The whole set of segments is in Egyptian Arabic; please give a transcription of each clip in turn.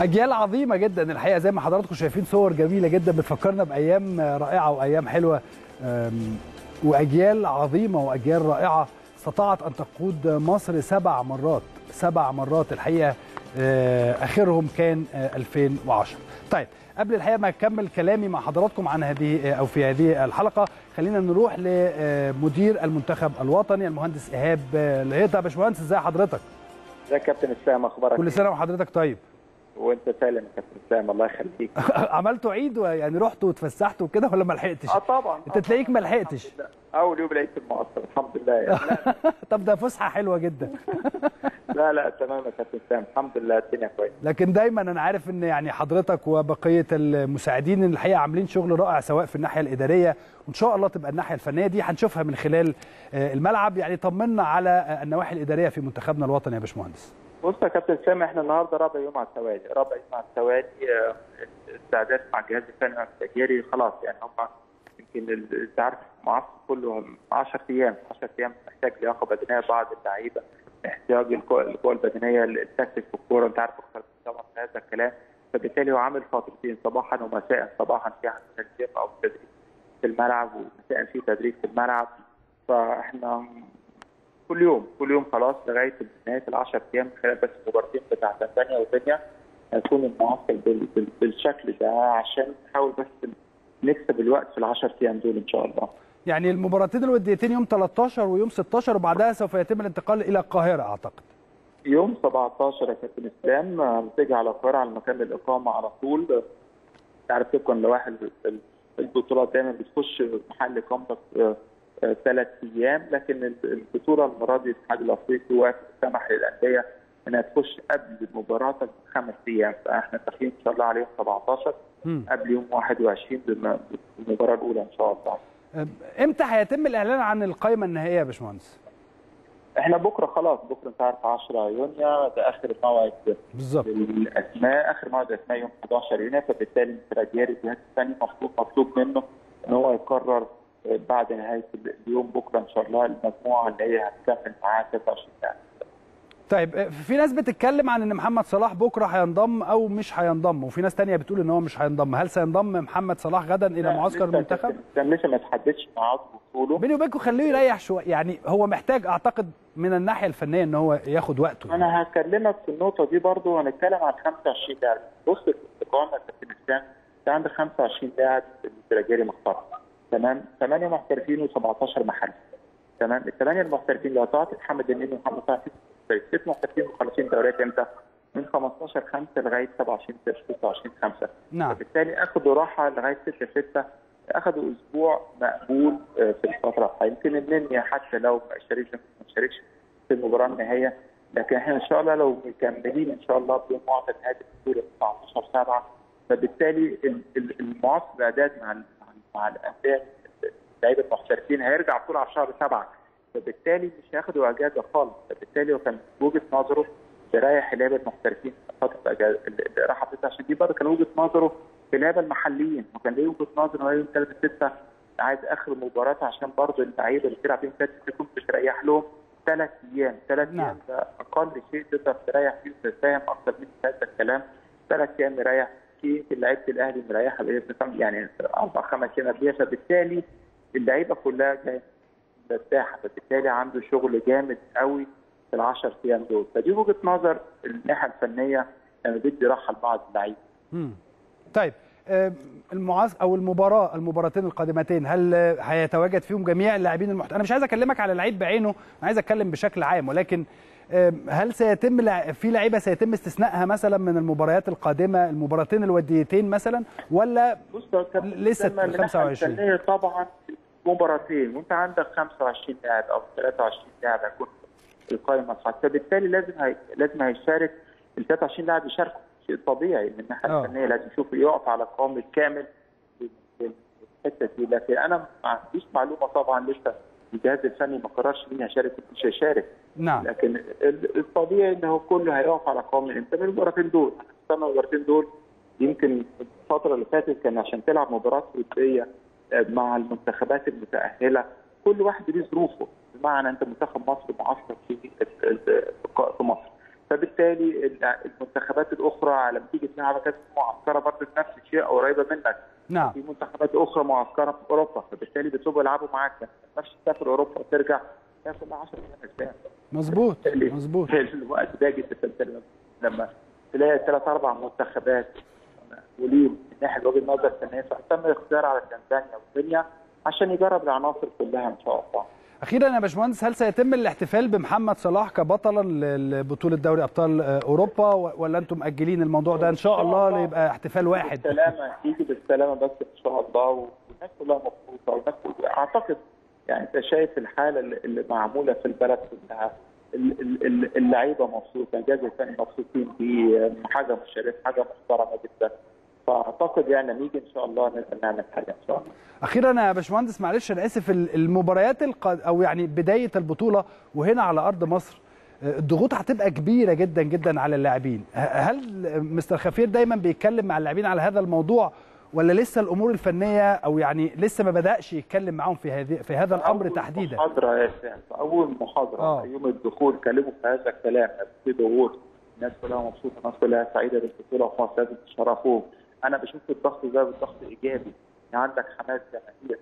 اجيال عظيمه جدا الحقيقه زي ما حضراتكم شايفين صور جميله جدا بتفكرنا بايام رائعه وايام حلوه أم، واجيال عظيمه واجيال رائعه استطاعت ان تقود مصر سبع مرات سبع مرات الحقيقه آه، اخرهم كان آه، 2010 طيب قبل الحقيقه ما اكمل كلامي مع حضراتكم عن هذه او في هذه الحلقه خلينا نروح لمدير المنتخب الوطني المهندس ايهاب الهيطه يا باشمهندس ازي حضرتك ازيك يا كابتن اسلام اخبارك كل سنه وحضرتك طيب وانت سالم يا كابتن اسلام الله يخليك عملتوا عيد يعني رحتوا واتفسحتوا وكده ولا ما لحقتش اه طبعا انت تلاقيك ما لحقتش الحمد لله. اول يوم العيد في المقصر الحمد لله يعني. طب ده فسحه حلوه جدا لا لا تمام يا كابتن اسلام الحمد لله الدنيا كويسه لكن دايما انا عارف ان يعني حضرتك وبقيه المساعدين الحقيقه عاملين شغل رائع سواء في الناحيه الاداريه وان شاء الله تبقى الناحيه الفنيه دي هنشوفها من خلال آه، الملعب يعني طمنا على آه، النواحي الاداريه في منتخبنا الوطني يا باشمهندس بص يا كابتن اسلام احنا النهارده رابع يوم على التوالي رابع يوم على التوالي آه، الاستعداد مع الجهاز الفني والتجاري خلاص يعني هم يمكن ال- انت عارف المعسكر كله 10 ايام 10 ايام محتاج لياقه بدنيه بعض اللعيبه احتياج القوه القوة البدنيه التكتيك في الكوره انت عارف اكثر طبعا في هذا الكلام فبالتالي هو عامل فترتين صباحا ومساء صباحا في تدريب او تدريب في الملعب ومساء في تدريب في الملعب فاحنا كل يوم كل يوم خلاص لغايه نهايه ال 10 ايام خلال بس المباراتين بتاع تنزانيا وكينيا هيكون المعسكر بال- بال- بالشكل ده عشان نحاول بس نكسب الوقت في ال 10 ايام دول ان شاء الله. يعني المباراتين الوديتين يوم 13 ويوم 16 وبعدها سوف يتم الانتقال الى القاهره اعتقد يوم 17 يا كابتن اسلام آه، بتيجي على القاهره على مكان الاقامه على طول آه، تعرف طبقا لوائح ال- ال- البطولات دايما بتخش محل اقامتك ثلاث ايام لكن ال- البطوله المره دي الاتحاد الافريقي واقف سمح للانديه انها تخش قبل مباراتك بخمس ايام فاحنا داخلين ان شاء الله على يوم 17 مم. قبل يوم 21 بالم- بالمباراه الاولى ان شاء الله. آه، امتى هيتم الاعلان عن القائمه النهائيه يا باشمهندس احنا بكره خلاص بكره انت عارف 10 يونيو ده اخر موعد بالظبط الاسماء اخر موعد الاسماء يوم 11 يونيو فبالتالي الاستراتيجي الجهاز الثاني مطلوب مطلوب منه ان هو يقرر آه، بعد نهايه اليوم بكره ان شاء الله المجموعه اللي هي هتكمل معاه 23 ساعه. طيب آه، في ناس بتتكلم عن ان محمد صلاح بكره هينضم او مش هينضم وفي ناس تانية بتقول ان هو مش هينضم هل سينضم محمد صلاح غدا الى لا، معسكر لسه المنتخب كان لسه ما تحددش ميعاد وصوله بيني وبينكم خليه يريح شويه يعني هو محتاج اعتقد من الناحيه الفنيه ان هو ياخد وقته انا هكلمك في النقطه دي برضو هنتكلم عن 25 لاعب بص الاستقامه يا كابتن اسلام انت عندك 25 لاعب استراتيجي محترم تمام 8 محترفين و17 محلي تمام الثمانيه المحترفين اللي هتعطي محمد النني ومحمد صلاح ست محترفين مخلصين دوريات امتى؟ من 15 5 لغايه 27 26 5 نعم فبالتالي اخذوا راحه لغايه 6 6 اخذوا اسبوع مقبول آه، في الفتره الحاليه يمكن النني حتى لو ما شاركش ما شاركش في المباراه النهائيه لكن احنا ان شاء الله لو مكملين ان شاء الله بيوم معطى نهايه البطوله 19 7 فبالتالي ال- ال- المعسكر الاعداد مع ال- مع ال- مع الانديه اللعيبه المحترفين هيرجع طول على شهر 7 فبالتالي مش هياخدوا اجازه خالص فبالتالي هو كان وجهه نظره يريح اللعيبه المحترفين فتره الاجازه الراحه بتاعته عشان دي برضه كان وجهه نظره في اللعيبه المحليين وكان ليه وجهه نظر ان هو يوم 3 6 عايز اخر مباراه عشان برضه اللعيبه اللي بتلعب يوم 3 6 كنت تريح لهم ثلاث ايام ثلاث نعم. ايام ده اقل شيء تقدر تريح فيه وتفهم اكثر من هذا الكلام ثلاث ايام مريح في لعيبه الاهلي مريحه بقيت يعني اربع خمس ايام قبليها فبالتالي اللعيبه كلها جايه مرتاحه فبالتالي عنده شغل جامد قوي في ال 10 ايام دول فدي وجهه نظر الناحيه الفنيه لما بدي راحه لبعض اللعيبه مم. طيب آه، المعاص او المباراه المباراتين القادمتين هل آه، هيتواجد فيهم جميع اللاعبين المحت... انا مش عايز اكلمك على لعيب بعينه انا عايز اتكلم بشكل عام ولكن آه، هل سيتم لع... في لعيبه سيتم استثنائها مثلا من المباريات القادمه المباراتين الوديتين مثلا ولا بص يا كابتن لسه لما الناحية 25. الفنية طبعا مباراتين وانت عندك 25 لاعب او 23 لاعب هيكون في القائمه الخاصه فبالتالي لازم هي... لازم هيشارك ال 23 لاعب يشاركوا شيء طبيعي من الناحيه آه. الفنيه لازم يشوف يقف على القوام الكامل في في الحته دي لكن انا ما عنديش معلومه طبعا لسه الجهاز الفني ما قررش مين هيشارك ومش هيشارك نعم لكن ال- الطبيعي ان هو كله هيقف على قوام الانت من المباراتين دول استنى المباراتين دول يمكن الفتره اللي فاتت كان عشان تلعب مباراه وديه آه، مع المنتخبات المتاهله كل واحد ليه ظروفه بمعنى انت منتخب مصر معسكر في ال- ال- في مصر فبالتالي المنتخبات الاخرى لما تيجي تلعب كاس معسكره برضه نفس الشيء او قريبه منك نعم في منتخبات اخرى معسكره في اوروبا فبالتالي بيطلبوا يلعبوا معاك ما تقدرش تسافر اوروبا وترجع تاخد 10 ايام مظبوط مظبوط الوقت ده جدا لما تلاقي ثلاث اربع منتخبات مسؤولين من ناحيه وجهه نظر الفنيه فتم الاختيار على تنزانيا وكينيا عشان يجرب العناصر كلها ان شاء الله. اخيرا يا باشمهندس هل سيتم الاحتفال بمحمد صلاح كبطلا لبطوله دوري ابطال اوروبا ولا انتم مأجلين الموضوع ده ان شاء الله ليبقى احتفال واحد؟ بالسلامه يجي بالسلامه بس ان شاء الله والناس كلها مبسوطه والناس كلها اعتقد يعني انت شايف الحاله اللي معموله في البلد كلها اللعيبه مبسوطه الجهاز الفني مبسوطين بيه حاجه مشرفه حاجه محترمه جدا فاعتقد يعني نيجي ان شاء الله نقدر نعمل حاجه ان شاء الله. اخيرا يا باشمهندس معلش انا اسف المباريات القد... او يعني بدايه البطوله وهنا على ارض مصر الضغوط هتبقى كبيره جدا جدا على اللاعبين هل مستر خفير دايما بيتكلم مع اللاعبين على هذا الموضوع ولا لسه الامور الفنيه او يعني لسه ما بداش يتكلم معاهم في هذه في هذا الامر أول تحديدا محاضره يا سام اول محاضره آه. آه. يوم الدخول كلموا في هذا الكلام في ضغوط الناس كلها مبسوطه الناس كلها سعيده بالبطوله وفي مصر لازم تشرفوهم انا بشوف الضغط ده بالضغط ايجابي يعني عندك حماس جماهير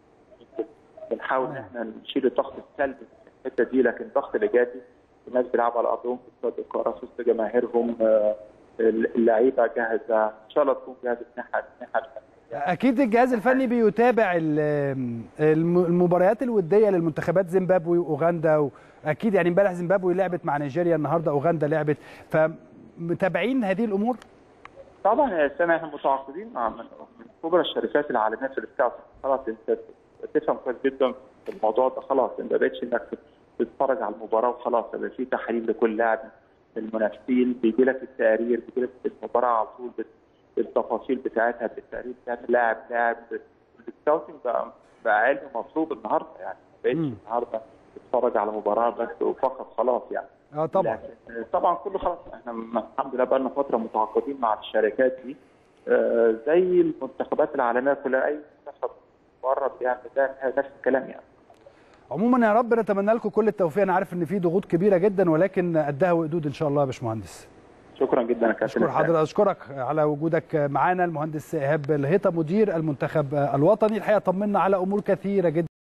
بنحاول ان احنا نشيل الضغط السلبي في الحته دي لكن الضغط الايجابي الناس بيلعبوا على ارضهم في استاد القاهره في وسط جماهيرهم آه، اللعيبه جاهزه ان شاء الله تكون جاهزه من الناحيه الناحيه الفنيه اكيد الجهاز الفني بيتابع ال- الم- المباريات الوديه للمنتخبات زيمبابوي واوغندا واكيد يعني امبارح زيمبابوي لعبت مع نيجيريا النهارده اوغندا لعبت فمتابعين هذه الامور طبعا يا اسامه احنا متعاقدين مع من من كبرى الشركات العالميه في السكاوت خلاص انت تفهم كويس جدا في الموضوع ده خلاص انت ما بقتش انك تتفرج على المباراه وخلاص يبقى في تحاليل لكل لاعب المنافسين بيجي لك التقارير بيجي لك المباراه على طول بال- بالتفاصيل بتاعتها بالتقارير بتاعت لاعب لاعب السكاوتنج بقى بقى علم مطلوب النهارده يعني ما بقتش مم. النهارده تتفرج على مباراه بس وفقط خلاص يعني اه طبعا لكن طبعا كله خلاص احنا م- الحمد لله بقى لنا فتره متعاقدين مع الشركات دي آه، زي المنتخبات العالميه كلها اي منتخب بره بيعمل ده نفس الكلام يعني عموما يا رب نتمنى لكم كل التوفيق انا عارف ان في ضغوط كبيره جدا ولكن قدها وقدود ان شاء الله يا باشمهندس شكرا جدا يا كابتن اشكر إسلام. حضرتك اشكرك على وجودك معانا المهندس ايهاب الهيطه مدير المنتخب الوطني الحقيقه طمنا على امور كثيره جدا